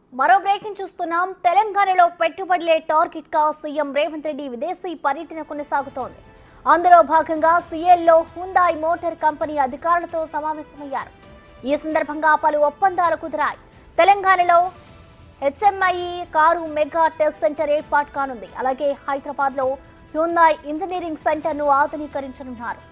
మరో బ్రేకింగ్ చూస్తున్నాం తెలంగాణలో పెట్టుబడులే టార్గెట్ గా సీఎం రేవంత్ రెడ్డి విదేశీ పర్యటన కొనసాగుతోంది అందులో భాగంగా సీఎల్లో హుందాయ్ మోటార్ కంపెనీ అధికారులతో సమావేశమయ్యారు ఈ సందర్భంగా పలు ఒప్పందాలు కుదిరాయి తెలంగాణలో HMI car mega test centre ఏర్పాటు కానుంది అలాగే హైదరాబాద్ లో హ్యూందాయ్ ఇంజనీరింగ్ సెంటర్ ను ఆధునీకరించనున్నారు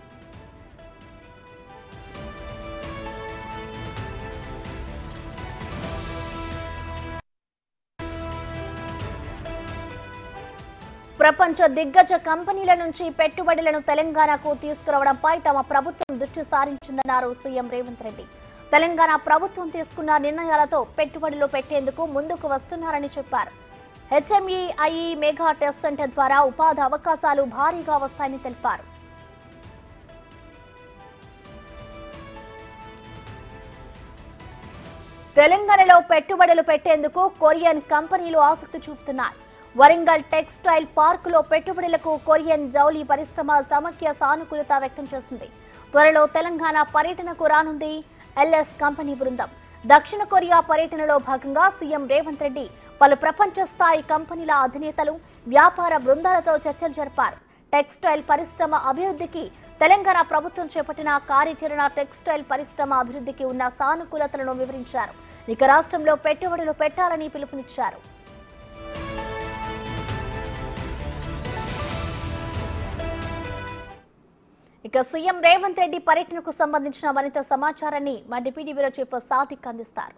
ప్రపంచ దిగ్గజ కంపెనీల నుంచి పెట్టుబడులను తెలంగాణకు తీసుకురావడంపై తమ ప్రభుత్వం దృష్టి సారించిందన్నారు సీఎం రేవంత్ రెడ్డి తెలంగాణ ప్రభుత్వం తీసుకున్న నిర్ణయాలతో పెట్టుబడులు పెట్టేందుకు ముందుకు వస్తున్నారని చెప్పారు హెచ్ఎంఈఐ మెగా టెస్ట్ సెంటర్ ద్వారా ఉపాధి అవకాశాలు భారీగా వస్తాయని తెలిపారు తెలంగాణలో పెట్టుబడులు పెట్టేందుకు కొరియన్ కంపెనీలు ఆసక్తి చూపుతున్నాయి వరంగల్ టెక్స్టైల్ పార్కులో పెట్టుబడులకు కొరియన్ జౌలి పరిశ్రమ సమాఖ్య సానుకూలత వ్యక్తం చేసింది త్వరలో తెలంగాణ పర్యటనకు రానుంది ఎల్ఎస్ కంపెనీ బృందం దక్షిణ కొరియా పర్యటనలో భాగంగా సీఎం రేవంత్ రెడ్డి పలు ప్రపంచ స్థాయి కంపెనీల అధినేతలు వ్యాపార బృందాలతో చర్చలు జరిపారు టెక్స్టైల్ పరిశ్రమ అభివృద్ధికి తెలంగాణ ప్రభుత్వం చేపట్టిన కార్యాచరణ టెక్స్టైల్ పరిశ్రమ అభివృద్ధికి ఉన్న సానుకూలతలను వివరించారు ఇక రాష్ట్రంలో పెట్టుబడులు పెట్టాలని పిలుపునిచ్చారు ఇక సీఎం రేవంత్ రెడ్డి పర్యటనకు సంబంధించిన మరింత సమాచారాన్ని మా డిప్యూటీ బ్యూరో చీఫ్ సాదిక్ అందిస్తారు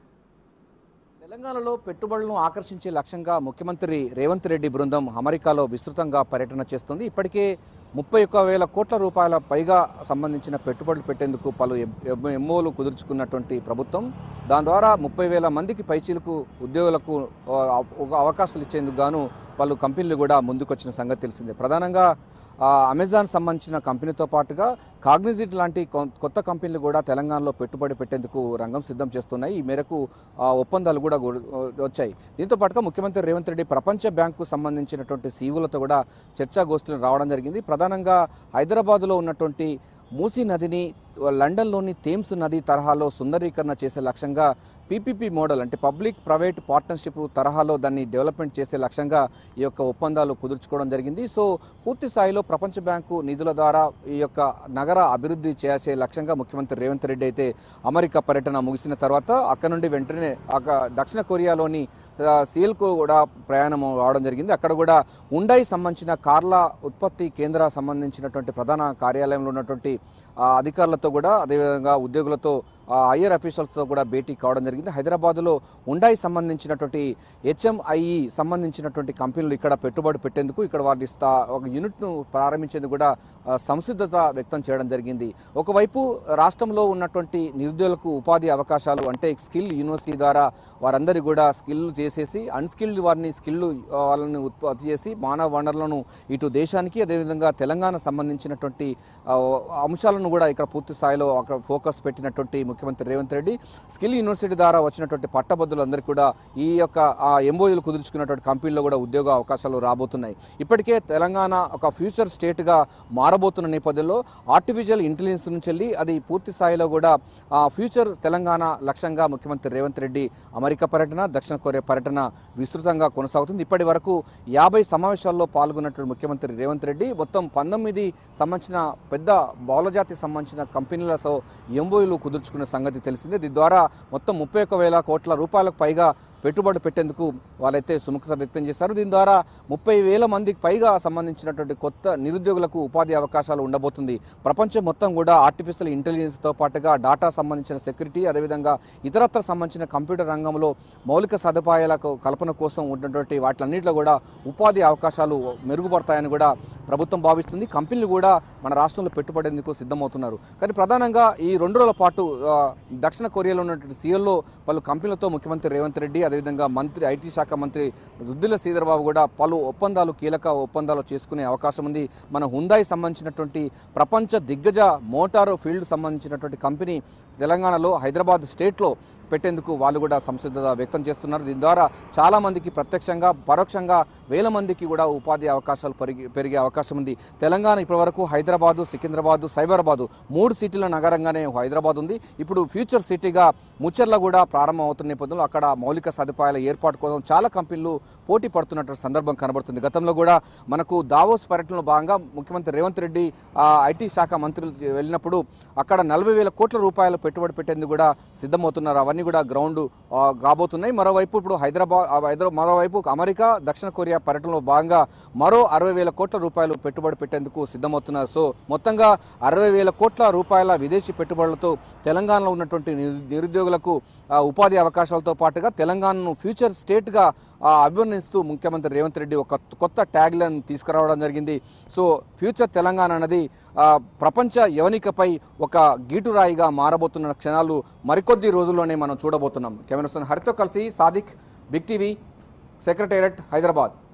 తెలంగాణలో పెట్టుబడులను ఆకర్షించే లక్ష్యంగా ముఖ్యమంత్రి రేవంత్ రెడ్డి బృందం అమెరికాలో విస్తృతంగా పర్యటన చేస్తుంది ఇప్పటికే ముప్పై ఒక్క వేల కోట్ల రూపాయల పైగా సంబంధించిన పెట్టుబడులు పెట్టేందుకు పలు ఎంఓలు కుదుర్చుకున్నటువంటి ప్రభుత్వం దాని ద్వారా ముప్పై వేల మందికి పైచీలకు ఉద్యోగులకు ఆ, ఒక అవకాశాలు ఇచ్చేందుకు గాను పలు కంపెనీలు కూడా ముందుకొచ్చిన సంగతి తెలిసిందే ప్రధానంగా ఆ, అమెజాన్ సంబంధించిన కంపెనీతో పాటుగా కాగ్నిజిట్ లాంటి కొ- కొత్త కంపెనీలు కూడా తెలంగాణలో పెట్టుబడి పెట్టేందుకు రంగం సిద్ధం చేస్తున్నాయి ఈ మేరకు ఆ, ఒప్పందాలు కూడా గు- వచ్చాయి దీంతో పాటుగా ముఖ్యమంత్రి రేవంత్ రెడ్డి ప్రపంచ బ్యాంకు సంబంధించినటువంటి సీవులతో కూడా చర్చాగోష్ఠులు రావడం జరిగింది ప్రధానంగా హైదరాబాదులో ఉన్నటువంటి మూసీ నదిని లండన్లోని థేమ్స్ నది తరహాలో సుందరీకరణ చేసే లక్ష్యంగా పీపీపీ మోడల్ అంటే పబ్లిక్ ప్రైవేట్ పార్ట్నర్షిప్ తరహాలో దాన్ని డెవలప్మెంట్ చేసే లక్ష్యంగా ఈ యొక్క ఒప్పందాలు కుదుర్చుకోవడం జరిగింది సో పూర్తి స్థాయిలో ప్రపంచ బ్యాంకు నిధుల ద్వారా ఈ యొక్క నగర అభివృద్ధి చేసే లక్ష్యంగా ముఖ్యమంత్రి రేవంత్ రెడ్డి అయితే అమెరికా పర్యటన ముగిసిన తర్వాత అక్కడ నుండి వెంటనే అక్క- దక్షిణ కొరియాలోని ఆ, సీల్కు కూడా ప్రయాణం రావడం జరిగింది అక్కడ కూడా ఉండాయి సంబంధించిన కార్ల ఉత్పత్తి కేంద్ర సంబంధించినటువంటి ప్రధాన కార్యాలయంలో ఉన్నటువంటి ఆ, అధికారులతో కూడా అదేవిధంగా ఉద్యోగులతో హయ్యర్ అఫీషియల్స్తో కూడా భేటీ కావడం జరిగింది హైదరాబాద్లో ఉండాయి సంబంధించినటువంటి హెచ్ఎంఐఈ సంబంధించినటువంటి కంపెనీలు ఇక్కడ పెట్టుబడి పెట్టేందుకు ఇక్కడ వారి స్థా ఒక యూనిట్ను ప్రారంభించేందుకు కూడా ఆ, సంసిద్ధత వ్యక్తం చేయడం జరిగింది ఒకవైపు రాష్ట్రంలో ఉన్నటువంటి నిరుద్యోగులకు ఉపాధి అవకాశాలు అంటే స్కిల్ యూనివర్సిటీ ద్వారా వారందరి కూడా స్కిల్ చేసేసి అన్స్కిల్డ్ వారిని స్కిల్ వాళ్ళని ఉత్పత్తి చేసి మానవ వనరులను ఇటు దేశానికి అదేవిధంగా తెలంగాణ సంబంధించినటువంటి ఆ, అంశాలను కూడా ఇక్కడ పూర్తి స్థాయిలో అక్కడ ఫోకస్ పెట్టినటువంటి ముఖ్యమంత్రి రేవంత్ రెడ్డి స్కిల్ యూనివర్సిటీ ద్వారా వచ్చినటువంటి పట్టభద్రులందరికీ కూడా ఈ యొక్క ఎంఓయూలు కుదుర్చుకున్నటువంటి కంపెనీలో కూడా ఉద్యోగ అవకాశాలు రాబోతున్నాయి ఇప్పటికే తెలంగాణ ఒక ఫ్యూచర్ స్టేట్గా మారబోతున్న నేపథ్యంలో ఆర్టిఫిషియల్ ఇంటెలిజెన్స్ నుంచి వెళ్ళి అది పూర్తి స్థాయిలో కూడా ఆ, ఫ్యూచర్ తెలంగాణ లక్ష్యంగా ముఖ్యమంత్రి రేవంత్ రెడ్డి అమెరికా పర్యటన దక్షిణ కొరియా పర్యటన విస్తృతంగా కొనసాగుతుంది ఇప్పటి వరకు యాభై సమావేశాల్లో పాల్గొన్నటువంటి ముఖ్యమంత్రి రేవంత్ రెడ్డి మొత్తం పంతొమ్మిది సంబంధించిన పెద్ద బహుళజాతి సంబంధించిన కంపెనీలతో ఎంఓయూలు కుదుర్చుకున్న సంగతి తెలిసిందే దీని ద్వారా మొత్తం ముప్పై ఒక్క వేల కోట్ల రూపాయలకు పైగా పెట్టుబడి పెట్టేందుకు వాళ్ళైతే సుముఖత వ్యక్తం చేశారు దీని ద్వారా ముప్పై వేల మందికి పైగా సంబంధించినటువంటి కొత్త నిరుద్యోగులకు ఉపాధి అవకాశాలు ఉండబోతుంది ప్రపంచం మొత్తం కూడా ఆర్టిఫిషియల్ ఇంటెలిజెన్స్తో పాటుగా డాటా సంబంధించిన సెక్యూరిటీ అదేవిధంగా ఇతరత్ర సంబంధించిన కంప్యూటర్ రంగంలో మౌలిక సదుపాయాలకు కల్పన కోసం ఉన్నటువంటి వాటిలన్నింటిలో కూడా ఉపాధి అవకాశాలు మెరుగుపడతాయని కూడా ప్రభుత్వం భావిస్తుంది కంపెనీలు కూడా మన రాష్ట్రంలో పెట్టుబడేందుకు సిద్ధమవుతున్నారు కానీ ప్రధానంగా ఈ రెండు రోజుల పాటు ఆ, దక్షిణ కొరియాలో ఉన్నటువంటి సీఎల్లో పలు కంపెనీలతో ముఖ్యమంత్రి రేవంత్ రెడ్డి అదేవిధంగా మంత్రి ఐటీ శాఖ మంత్రి దుద్దిల శ్రీధర్బాబు కూడా పలు ఒప్పందాలు కీలక ఒప్పందాలు చేసుకునే అవకాశం ఉంది మన హుందాయి సంబంధించినటువంటి ప్రపంచ దిగ్గజ మోటారు ఫీల్డ్ సంబంధించినటువంటి కంపెనీ తెలంగాణలో హైదరాబాద్ స్టేట్లో పెట్టేందుకు వాళ్ళు కూడా సంసిద్ధత వ్యక్తం చేస్తున్నారు దీని ద్వారా చాలా మందికి ప్రత్యక్షంగా పరోక్షంగా వేల మందికి కూడా ఉపాధి అవకాశాలు పెరిగి పెరిగే అవకాశం ఉంది తెలంగాణ ఇప్పటివరకు హైదరాబాదు సికింద్రాబాదు సైబరాబాదు మూడు సిటీల నగరంగానే హైదరాబాద్ ఉంది ఇప్పుడు ఫ్యూచర్ సిటీగా ముచ్చర్ల కూడా ప్రారంభం అవుతున్న నేపథ్యంలో అక్కడ మౌలిక సదుపాయాల ఏర్పాటు కోసం చాలా కంపెనీలు పోటీ పడుతున్నటువంటి సందర్భం కనబడుతుంది గతంలో కూడా మనకు దావోస్ పర్యటనలో భాగంగా ముఖ్యమంత్రి రేవంత్ రెడ్డి ఆ, ఐటీ శాఖ మంత్రులు వెళ్ళినప్పుడు అక్కడ నలభై వేల కోట్ల రూపాయలు పెట్టుబడి పెట్టేందుకు కూడా సిద్ధమవుతున్నారు అవన్నీ కూడా గ్రౌండ్ ఆ, కాబోతున్నాయి మరోవైపు ఇప్పుడు హైదరాబాద్ ఆ, హైదరా మరోవైపు అమెరికా దక్షిణ కొరియా పర్యటనలో భాగంగా మరో అరవై వేల కోట్ల రూపాయలు పెట్టుబడి పెట్టేందుకు సిద్ధమవుతున్నారు సో మొత్తంగా అరవై వేల కోట్ల రూపాయల విదేశీ పెట్టుబడులతో తెలంగాణలో ఉన్నటువంటి నిరు- నిరుద్యోగులకు ఆ, ఉపాధి అవకాశాలతో పాటుగా తెలంగాణను ఫ్యూచర్ స్టేట్గా ఆ, అభివర్ణిస్తూ ముఖ్యమంత్రి రేవంత్ రెడ్డి ఒక కొత్త ట్యాగ్ లైన్ తీసుకురావడం జరిగింది సో ఫ్యూచర్ తెలంగాణ అనేది ఆ, ప్రపంచ యవనికపై ఒక గీటురాయిగా మారబోతున్న క్షణాలు మరికొద్ది రోజుల్లోనే మనం చూడబోతున్నాం కెమెరా హరితో కలిసి Sadiq big TV secretariat Hyderabad